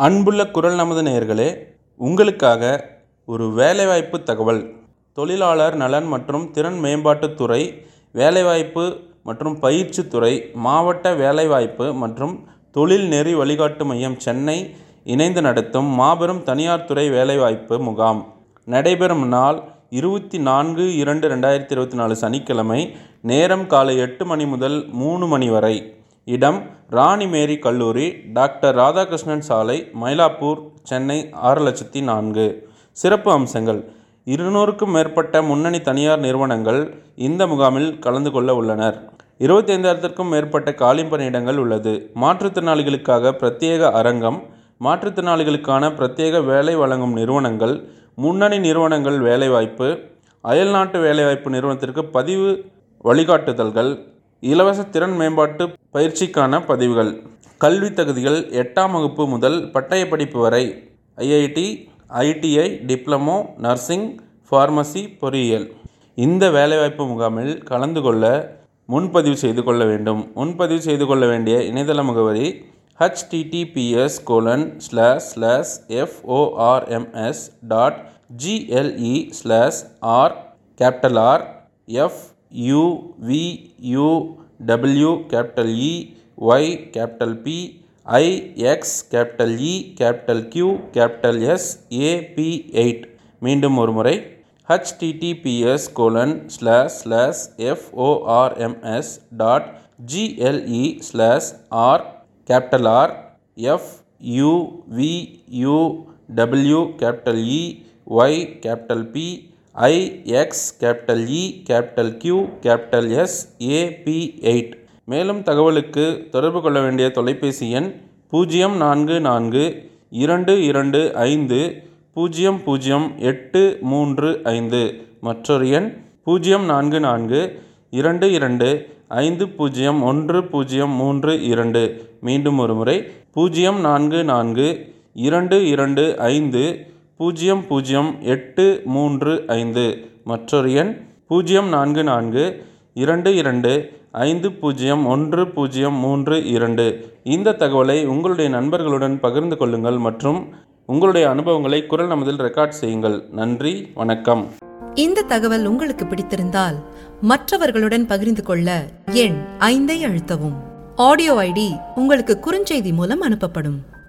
அன்புள்ள குரல் நமது நேயர்களே உங்களுக்காக ஒரு வேலைவாய்ப்பு தகவல் தொழிலாளர் நலன் மற்றும் திறன் மேம்பாட்டுத்துறை வேலைவாய்ப்பு மற்றும் பயிற்சித்துறை மாவட்ட வேலைவாய்ப்பு மற்றும் தொழில் நெறி வழிகாட்டு மையம் சென்னை இணைந்து நடத்தும் மாபெரும் தனியார் துறை வேலைவாய்ப்பு முகாம் நடைபெறும் நாள் இருபத்தி நான்கு இரண்டு ரெண்டாயிரத்தி இருபத்தி நாலு சனிக்கிழமை நேரம் காலை எட்டு மணி முதல் மூணு மணி வரை இடம் ராணி மேரி கல்லூரி டாக்டர் ராதாகிருஷ்ணன் சாலை மயிலாப்பூர் சென்னை ஆறு லட்சத்தி நான்கு சிறப்பு அம்சங்கள் இருநூறுக்கும் மேற்பட்ட முன்னணி தனியார் நிறுவனங்கள் இந்த முகாமில் கலந்து கொள்ள உள்ளனர் இருபத்தி ஐந்தாயிரத்திற்கும் மேற்பட்ட காலி பணியிடங்கள் உள்ளது மாற்றுத்திறனாளிகளுக்காக பிரத்யேக அரங்கம் மாற்றுத்திறனாளிகளுக்கான பிரத்யேக வேலை வழங்கும் நிறுவனங்கள் முன்னணி நிறுவனங்கள் வேலைவாய்ப்பு அயல்நாட்டு வேலைவாய்ப்பு நிறுவனத்திற்கு பதிவு வழிகாட்டுதல்கள் இலவச திறன் மேம்பாட்டு பயிற்சிக்கான பதிவுகள் கல்வி தகுதிகள் எட்டாம் வகுப்பு முதல் பட்டய படிப்பு வரை IIT ITI diploma nursing pharmacy பொறியியல் இந்த வேலைவாய்ப்பு முகாமில் கலந்து கொள்ள முன்பதிவு செய்து கொள்ள வேண்டும் முன்பதிவு செய்து கொள்ள வேண்டிய இணையதள முகவரி H T T P S colon slash slash F O R M S dot G L E slash R capital R F U V U W capital E Y capital P I X capital E capital Q capital S A B eight மீண்டும் ஒரு முறை H T T P S colon slash slash F O R M S dot G L E slash R capital R F U V U W capital E Y capital P I X capital E capital Q capital S A B eight மேலும் தகவலுக்கு தொடர்பு கொள்ள வேண்டிய தொலைபேசி எண் பூஜ்ஜியம் நான்கு நான்கு இரண்டு இரண்டு ஐந்து பூஜ்ஜியம் பூஜ்ஜியம் எட்டு மூன்று ஐந்து மற்றொரு எண் பூஜ்ஜியம் நான்கு நான்கு இரண்டு இரண்டு ஐந்து பூஜ்ஜியம் ஒன்று பூஜ்ஜியம் மூன்று இரண்டு மீண்டும் ஒரு முறை பூஜ்ஜியம் நான்கு நான்கு இரண்டு இரண்டு ஐந்து பூஜ்ஜியம் பூஜ்ஜியம் எட்டு மூன்று ஐந்து மற்றொரு எண் பூஜ்ஜியம் நான்கு நான்கு இரண்டு இரண்டு ஐந்து பூஜ்ஜியம் ஒன்று பூஜ்ஜியம் மூன்று இரண்டு இந்த தகவலை உங்களுடைய நண்பர்களுடன் பகிர்ந்து கொள்ளுங்கள் மற்றும் உங்களுடைய அனுபவங்களை குரல் நமதில் ரெக்கார்ட் செய்யுங்கள் நன்றி வணக்கம் இந்த தகவல் உங்களுக்கு பிடித்திருந்தால் மற்றவர்களுடன் பகிர்ந்து கொள்ள எண் ஐந்தை அழுத்தவும் ஆடியோ ஐடி உங்களுக்கு குறுஞ்செய்தி மூலம் அனுப்பப்படும்